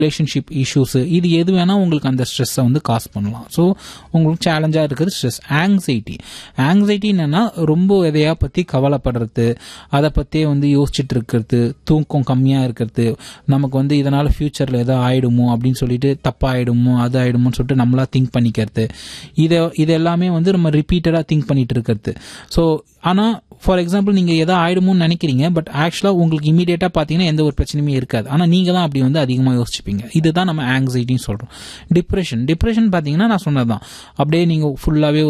relationship issues இது எது வேணா உங்களுக்கு அந்த ஸ்ட்ரெஸ்ஸை வந்து காஸ் பண்ணலாம் ஸோ உங்களுக்கு சேலஞ்சாக இருக்கிறது ஸ்ட்ரெஸ் ஆங்ஸைட்டி ஆங்ஸைட்டி என்னன்னா ரொம்ப எதையா பற்றி கவலைப்படுறது அதை பற்றியே வந்து யோசிச்சுட்டு இருக்கிறது தூக்கம் கம்மியாக இருக்கிறது நமக்கு வந்து இதனால் ஃப்யூச்சரில் எதோ ஆயிடுமோ அப்படின்னு சொல்லிட்டு தப்பாயிடுமோ அது ஆயிடுமோன்னு சொல்லிட்டு நம்மளா திங்க் பண்ணிக்கிறது இதை இது எல்லாமே வந்து நம்ம ரிப்பீட்டடாக திங்க் பண்ணிட்டு இருக்கிறது ஸோ ஆனால் ஃபார் எக்ஸாம்பிள் நீங்கள் எதோ ஆயிடுமோன்னு நினைக்கிறீங்க பட் ஆக்சுவலாக உங்களுக்கு இமீடியட்டாக பார்த்தீங்கன்னா எந்த ஒரு பிரச்சனையுமே இருக்காது ஆனால் நீங்கள் தான் அப்படி வந்து அதிகமாக யோசிச்சுப்பீங்க இதுதான் நம்ம ஆங்ஸைட்டின்னு சொல்கிறோம் டிப்ரெஷன் டிப்ரெஷன் பார்த்தீங்கன்னா நான் சொன்னது தான் அப்படியே நீங்கள் ஃபுல்லாகவே